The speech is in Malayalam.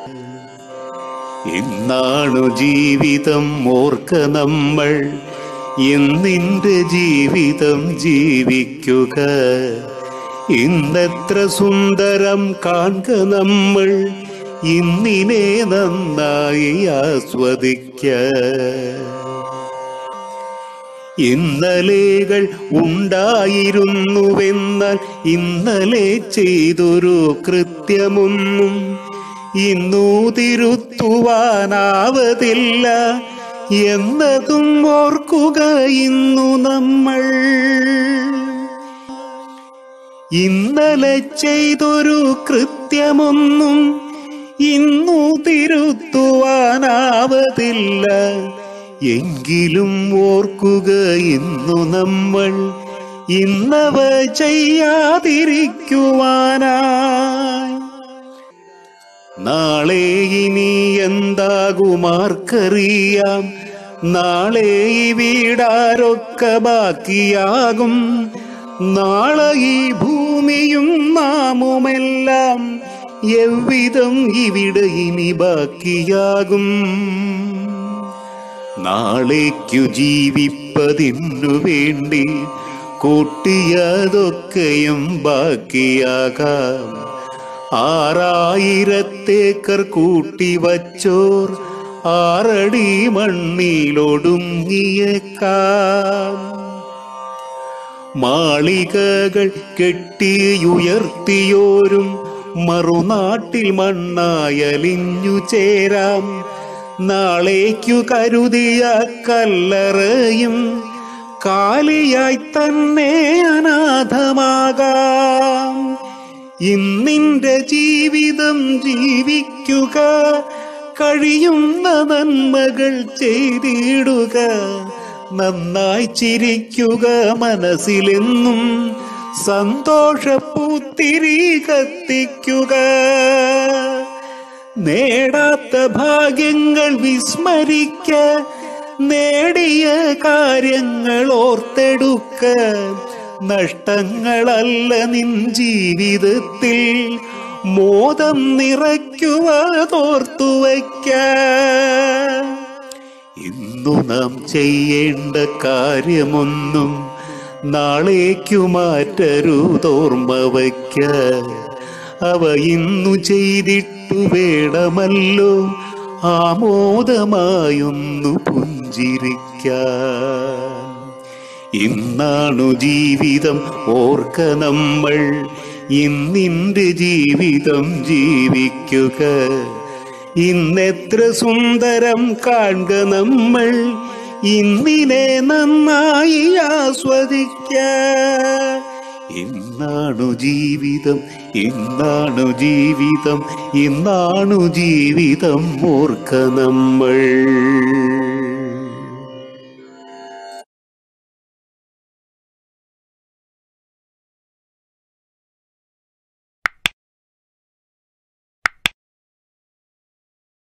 ഇന്നാണു ജീവിതം ഓർക്ക നമ്മൾ ഇന്നിന്റെ ജീവിതം ജീവിക്കുക ഇന്നെത്ര സുന്ദരം കാൺക നമ്മൾ ഇന്നിനെ നന്നായി ആസ്വദിക്ക ഇന്നലെകൾ ഉണ്ടായിരുന്നുവെന്നാൽ ഇന്നലെ ചെയ്തൊരു കൃത്യമൊന്നും ഇന്നു തിരുത്തുവാനാവതില്ല എന്നതും ഓർക്കുക ഇന്നു നമ്മൾ ഇന്നലെ ചെയ്തൊരു കൃത്യമൊന്നും ഇന്നു തിരുത്തുവാനാവതില്ല എങ്കിലും ഓർക്കുക ഇന്നു നമ്മൾ ഇന്നവ ചെയ്യാതിരിക്കുവാനായി നാളെ ഇനി എന്താകുമാർക്കറിയാം നാളെ ഈ വീടാരൊക്കെ ബാക്കിയാകും നാളെ ഈ ഭൂമിയും നാമുമെല്ലാം എவ்விதം ഇവിടെ ഇനി ബാക്കിയാകും നാളേക്കു ജീവിപ്പതിനു വേണ്ടി കൂട്ടിയതൊക്കെയും ബാക്കിയാകാം ആറായിരത്തേക്കർ കൂട്ടി വച്ചോർ ആറടി മണ്ണിലൊടുങ്ങിയേക്കാം മാളികകൾ കെട്ടിയുയർത്തിയോരും മറുനാട്ടിൽ മണ്ണായലിഞ്ഞു ചേരാം നാളേക്കു കരുതിയ കല്ലറയും കാലിയായി തന്നെ അനാഥമാകാം ഇന്നിന്റെ ജീവിതം ജീവിക്കുക കഴിയുന്ന നന്മകൾ ചെയ്തിടുക നന്നായി ചിരിക്കുക മനസ്സിലെന്നും സന്തോഷപ്പൂത്തിരി കത്തിക്കുക നേടാത്ത ഭാഗ്യങ്ങൾ വിസ്മരിക്ക നേടിയ കാര്യങ്ങൾ ഓർത്തെടുക്ക നഷ്ടങ്ങളല്ല നിൻ ജീവിതത്തിൽ മോദം നിറയ്ക്കുവതോർത്തു വയ്ക്ക ഇന്നു നാം ചെയ്യേണ്ട കാര്യമൊന്നും നാളേക്കു മാറ്റരുതോർമ്മ വയ്ക്ക അവ ഇന്നു ചെയ്തിട്ടു വേണമല്ലോ ആമോദമായൊന്നു പുഞ്ചിരിക്കാൻ ഇന്നാണു ജീവിതം ഓർക്ക നമ്മൾ ഇന്നിന്റെ ജീവിതം ജീവിക്കുക ഇന്നെത്ര സുന്ദരം കാണുക നമ്മൾ ഇന്നിനെ നന്നായി ആസ്വദിക്ക ഇന്നാണു ജീവിതം ഇന്നാണു ജീവിതം ഇന്നാണു ജീവിതം ഓർക്ക നമ്മൾ